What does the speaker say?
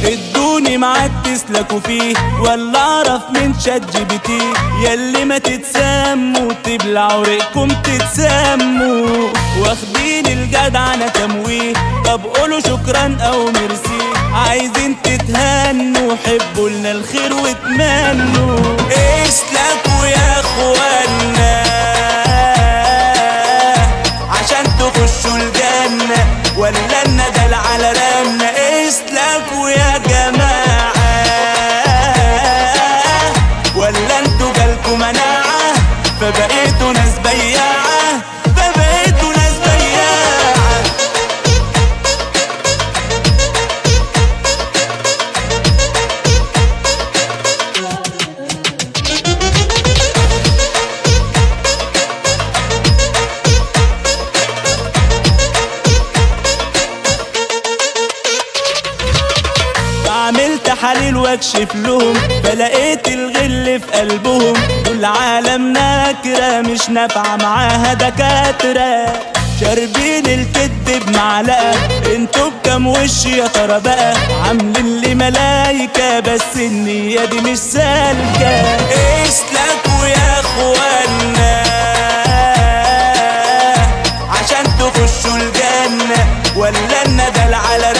ادوني معاك تسلكوا فيه ولا اعرف من شات جي بي تي ياللي ما تتسموا تبلعوا ريقكم تتسموا واخدين الجدعنة تمويه طب قولوا شكرا او ميرسي عايزين تتهنوا حبوا لنا الخير واتمنوا اسلكوا يا اخوانا عشان تخشوا الجنة ولا الندل على رمنا اسلكوا يا جماعة ولا انتوا جالكوا مناعة فبقيتوا ناس بياعة فبقيتوا ناس بياعة عملت تحاليل واكشف لهم فلقيت الغل في قلبهم دول عالم نكرة مش نافعة معاها دكاترة شاربين الكد بمعلقة انتوا بكام وش يا ترى بقى عاملين لي ملايكة بس النية دي مش سالكة اسلكوا يا اخوانا عشان تخشوا الجنة ولا الندل على